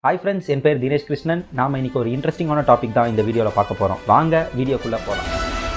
hi friends என் பேர் தினேஷ் கிருஷ்ணன் நாம இன்னைக்கு ஒரு இன்ட்ரெஸ்டிங்கான டாபிக் தான் இந்த வீடியோவில் பார்க்க போகிறோம் வாங்க வீடியோக்குள்ளே போகலாம்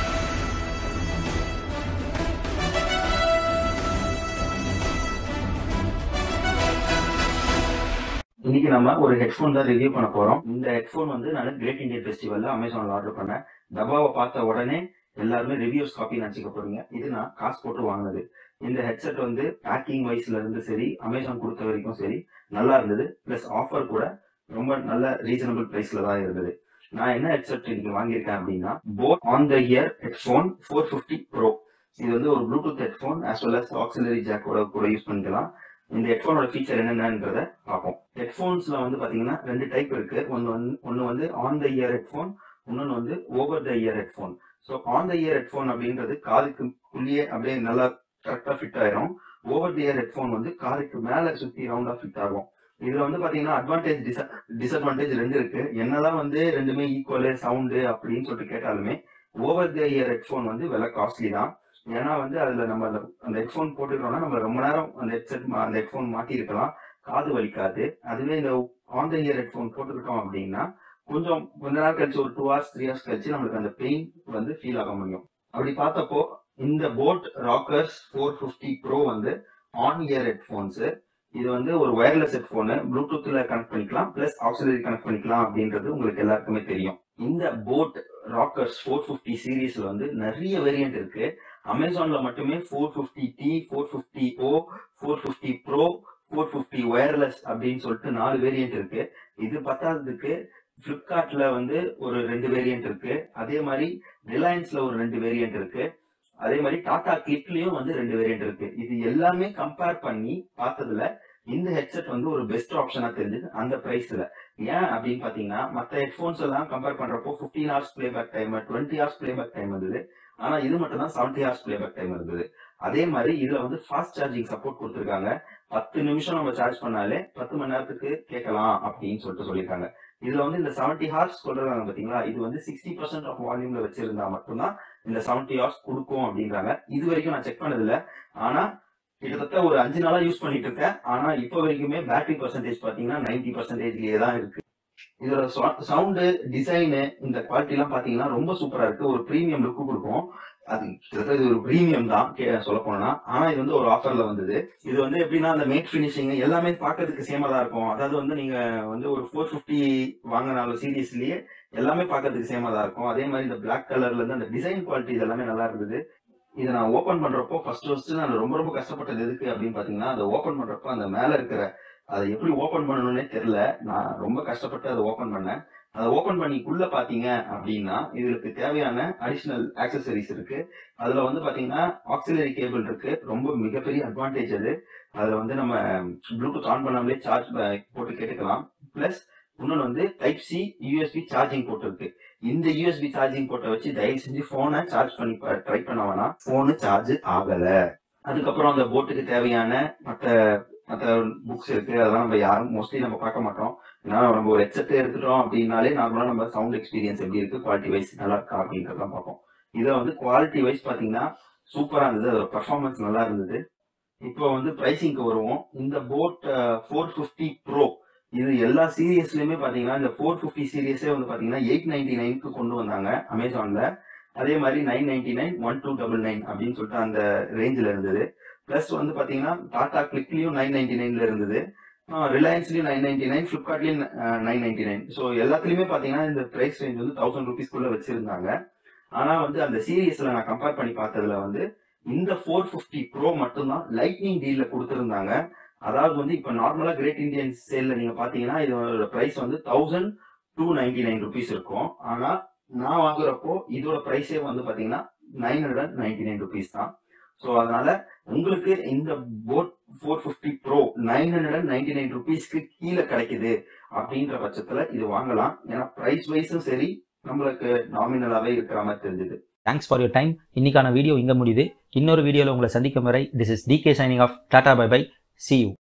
இன்னைக்கு நம்ம ஒரு ஹெட்ஃபோன் தான் ரிவ்யூ பண்ண போறோம் இந்த ஹெட்ஃபோன் வந்து நான் கிரேட் இந்தியன் ஃபெஸ்டிவல்ல அமேசான்ல ஆர்டர் பண்ணேன் டப்பாவை பார்த்த உடனே எல்லாருமே ரிவ்யூஸ் காப்பி நினச்சிக்க போறீங்க இது நான் காசு போட்டு வாங்கினது இந்த ஹெட்செட் வந்து பேக்கிங் வைஸ்ல இருந்து சரி அமேசான் கொடுத்த வரைக்கும் சரி நல்லா இருந்தது பிளஸ் ஆஃபர் கூட ரொம்ப நல்ல ரீசனபிள் பிரைஸ்ல தான் இருந்தது நான் என்ன ஹெட்செட் இன்னைக்கு வாங்கியிருக்கேன் அப்படின்னா boAt on the ear headphone four fifty pro இது வந்து ஒரு Bluetooth headphone as well as auxiliary ஜாக்கோட கூட யூஸ் பண்ணிக்கலாம் இந்த ஹெட்ஃபோனோட ஃபீச்சர் என்னென்னன்றத பார்ப்போம் ஹெட்ஃபோன்ஸ்ல வந்து பாத்தீங்கன்னா ரெண்டு டைப் இருக்கு ஒன்னு வந்து ஒன்னு வந்து ஆன் த இயர் ஹெட்ஃபோன் இன்னொன்னு வந்து over the ear headphone so on the ear headphone அப்படின்றது காதுக்கு உள்ளே அப்படியே நல்லா கரெக்டா ஃபிட் ஆயிரும் ஓவர் த இயர் ஹெட்ஃபோன் வந்து காதுக்கு மேல சுத்தி ரவுண்டா ஃபிட் ஆகும் இதுல வந்து பாத்தீங்கன்னா அட்வான்டேஜ் டிஸ் டிஸ்அட்வான்டேஜ் ரெண்டு இருக்கு என்னதான் வந்து ரெண்டுமே ஈக்குவலு சவுண்டு அப்படின்னு சொல்லிட்டு கேட்டாலுமே ஓவர் த இயர் ஹெட்ஃபோன் வந்து விலை காஸ்ட்லி தான் ஏன்னா வந்து அதுல நம்ம அந்த அந்த ஹெட்ஃபோன் போட்டுக்கிறோம்னா நம்ம ரொம்ப நேரம் அந்த ஹெட்செட் அந்த ஹெட்ஃபோன் மாட்டி இருக்கலாம் காது வலிக்காது அதுவே இந்த ஆன் த இயர் ஹெட்ஃபோன் போட்டுக்கிட்டோம் அப்படின்னா கொஞ்சம் கொஞ்ச நேரம் கழிச்சு ஒரு டூ ஹவர்ஸ் த்ரீ ஹவர்ஸ் கழிச்சு நம்மளுக்கு அந்த பெயின் வந்து ஃபீல் ஆக முடியும் அப்படி பார்த்தப்போ இந்த boAt Rockerz four fifty pro வந்து ஆன் இயர் ஹெட்ஃபோன்ஸ் இது வந்து ஒரு வயர்லெஸ் ஹெட்ஃபோனு ப்ளூடூத்ல கனெக்ட் பண்ணிக்கலாம் பிளஸ் ஆக்சிலரி கனெக்ட் பண்ணிக்கலாம் அப்படின்றது உங்களுக்கு எல்லாருக்குமே தெரியும் இந்த போட் ராக்கர்ஸ் ஃபோர் ஃபிஃப்டி சீரீஸ்ல வந்து நிறைய வேரியன்ட் இருக்கு அமேசான்ல மட்டுமே four fifty D four fifty O four fifty pro four fifty wireless அப்படின்னு சொல்லிட்டு நாலு வேரியன்ட் இருக்கு இது பத்தாததுக்கு பிளிப்கார்ட்ல வந்து ஒரு ரெண்டு வேரியன்ட் இருக்கு அதே மாதிரி ரிலையன்ஸ்ல ஒரு ரெண்டு வேரியன்ட் இருக்கு அதே மாதிரி டாடா கிளிக்லயும் வந்து ரெண்டு வேரியன்ட் இருக்கு இது எல்லாமே கம்பேர் பண்ணி பார்த்ததுல இந்த ஹெட்செட் வந்து ஒரு பெஸ்ட் ஆப்ஷனா தெரிஞ்சது அந்த பிரைஸ்ல ஏன் அப்படின்னு பாத்தீங்கன்னா மத்த ஹெட்ஃபோன்ஸ் எல்லாம் கம்பேர் பண்றப்போ 15 hours playback time twenty hours playback time இருந்தது ஆனா இது மட்டும் தான் செவன்டி ஹவர்ஸ் பிளேபேக் டைம் இருந்தது அதே மாதிரி இதுல வந்து ஃபாஸ்ட் சார்ஜிங் சப்போர்ட் கொடுத்துருக்காங்க பத்து நிமிஷம் நம்ம சார்ஜ் பண்ணாலே பத்து மணி நேரத்துக்கு கேட்கலாம் அப்படின்னு சொல்லிட்டு சொல்லியிருக்காங்க இதுல வந்து இந்த செவன்டி ஹார்ஸ் சொல்றாங்க பாத்தீங்களா இது வந்து சிக்ஸ்டி பர்சன்ட் ஆஃப் வால்யூம்ல வச்சிருந்தா மட்டும்தான் இந்த செவன்டி ஹார்ஸ் கொடுக்கும் அப்படின்றாங்க இது வரைக்கும் நான் செக் பண்ணது இல்ல ஆனா கிட்டத்தட்ட ஒரு அஞ்சு நாளா யூஸ் பண்ணிட்டு இருக்கேன் ஆனா இப்போ வரைக்குமே பேட்டரி பர்சன்டேஜ் பாத்தீங்கன்னா நைன்டி பர்சன்டேஜ்லயே தான் இருக்கு இதோட சவுண்டு டிசைனு இந்த குவாலிட்டி எல்லாம் பாத்தீங்கன்னா ரொம்ப சூப்பரா இருக்கு ஒரு ப்ரீமியம் லுக்கு கொடுக்கும் அது கிட்டத்தட்ட இது ஒரு ப்ரீமியம் தான் சொல்ல போனா ஆனா இது வந்து ஒரு ஆஃபர்ல வந்தது இது வந்து எப்படின்னா அந்த மேட் ஃபினிஷிங் எல்லாமே பார்க்கறதுக்கு சேமா தான் இருக்கும் அதாவது வந்து நீங்க வந்து ஒரு ஃபோர் ஃபிஃப்டி வாங்கினாலும் சீரீஸ்லயே எல்லாமே பார்க்கறதுக்கு சேமா தான் இருக்கும் அதே மாதிரி இந்த பிளாக் கலர்ல இருந்து அந்த டிசைன் குவாலிட்டி எல்லாமே நல்லா இருந்தது இதை நான் ஓபன் பண்றப்போ ஃபர்ஸ்ட் ஃபர்ஸ்ட் நான் ரொம்ப ரொம்ப கஷ்டப்பட்டது எதுக்கு அப்படின்னு பாத்தீங்கன்னா அதை ஓபன் பண்றப்போ அந்த மேல இருக்கிற அதை எப்படி ஓபன் பண்ணணும்னே தெரியல நான் ரொம்ப கஷ்டப்பட்டு அதை ஓபன் பண்ணேன் அதை ஓபன் பண்ணிக்குள்ள பாத்தீங்க அப்படின்னா இதுக்கு தேவையான அடிஷனல் ஆக்சசரிஸ் இருக்கு அதுல வந்து பாத்தீங்கன்னா ஆக்சிலரி கேபிள் இருக்கு ரொம்ப மிகப்பெரிய அட்வான்டேஜ் அது அதுல வந்து நம்ம ப்ளூடூத் ஆன் பண்ணாமலே சார்ஜ் போட்டு கேட்டுக்கலாம் பிளஸ் இன்னொன்று வந்து type C USB charging port இருக்கு இந்த யூஎஸ்பி சார்ஜிங் போர்ட்டை வச்சு தயவு செஞ்சு போனை சார்ஜ் பண்ணி ட்ரை பண்ண வேணாம் போனு சார்ஜ் ஆகல அதுக்கப்புறம் அந்த போட்டுக்கு தேவையான மற்ற மற்ற புக்ஸ் இருக்கு அதெல்லாம் நம்ம யாரும் மோஸ்ட்லி நம்ம பார்க்க மாட்டோம் ஏன்னா நம்ம ஒரு ஹெட்செட் எடுத்துட்டோம் அப்படின்னாலே நார்மலா நம்ம சவுண்ட் எக்ஸ்பீரியன்ஸ் எப்படி இருக்கு குவாலிட்டி வைஸ் நல்லா இருக்கா அப்படின்றதெல்லாம் பார்ப்போம் இதை வந்து குவாலிட்டி வைஸ் பாத்தீங்கன்னா சூப்பரா இருந்தது அதோட பர்ஃபார்மன்ஸ் நல்லா இருந்தது இப்போ வந்து பிரைசிங்க்கு வருவோம் இந்த போட் ஃபோர் ஃபிஃப்டி ப்ரோ இது எல்லா சீரியஸ்லயுமே பாத்தீங்கன்னா இந்த ஃபோர் ஃபிஃப்டி சீரியஸே வந்து பாத்தீங்கன்னா எயிட் நைன்டி நைனுக்கு கொண்டு வந்தாங்க அமேசான்ல அதே மாதிரி nine ninety nine one two double nine அப்படின்னு சொல்லிட்டு அந்த ரேஞ்சில் இருந்தது பிளஸ் வந்து பாத்தீங்கன்னா டாடா கிளிக்லயும் நைன் நைன்டி நைன்ல இருந்தது ரிலையன்ஸ்லயும் நைன் நைன்டி நைன் ஃபிளிப்கார்ட்லயும் நைன் நைன்டி நைன் ஸோ எல்லாத்துலயுமே பாத்தீங்கன்னா இந்த பிரைஸ் ரேஞ்ச் வந்து தௌசண்ட் ருபீஸ்க்குள்ள வச்சிருந்தாங்க ஆனா வந்து அந்த சீரியஸ்ல நான் கம்பேர் பண்ணி பார்த்ததுல வந்து இந்த ஃபோர் ஃபிஃப்டி ப்ரோ மட்டும்தான் லைட்னிங் டீல்ல கொடுத்துருந்தாங்க அதாவது வந்து இப்ப நார்மலா கிரேட் இந்தியன் சேல்ல நீங்க பாத்தீங்கன்னா இதோட பிரைஸ் வந்து thousand two ninety nine rupees இருக்கும் ஆனா நான் வாங்குறப்போ இதோட பிரைஸே வந்து பாத்தீங்கன்னா nine hundred ninety nine rupees தான் ஸோ அதனால உங்களுக்கு இந்த boAt four fifty pro nine hundred ninety nine ருபீஸ்க்கு கீழே கிடைக்குது அப்படின்ற பட்சத்துல இது வாங்கலாம் ஏன்னா பிரைஸ் வைஸும் சரி நம்மளுக்கு நாமினலாவே இருக்கிற மாதிரி தெரிஞ்சது தேங்க்ஸ் ஃபார் யோர் டைம் இன்னைக்கான வீடியோ இங்கே முடியுது இன்னொரு வீடியோவில் உங்களை சந்திக்கும் வரை this is DK signing off tata bye bye see you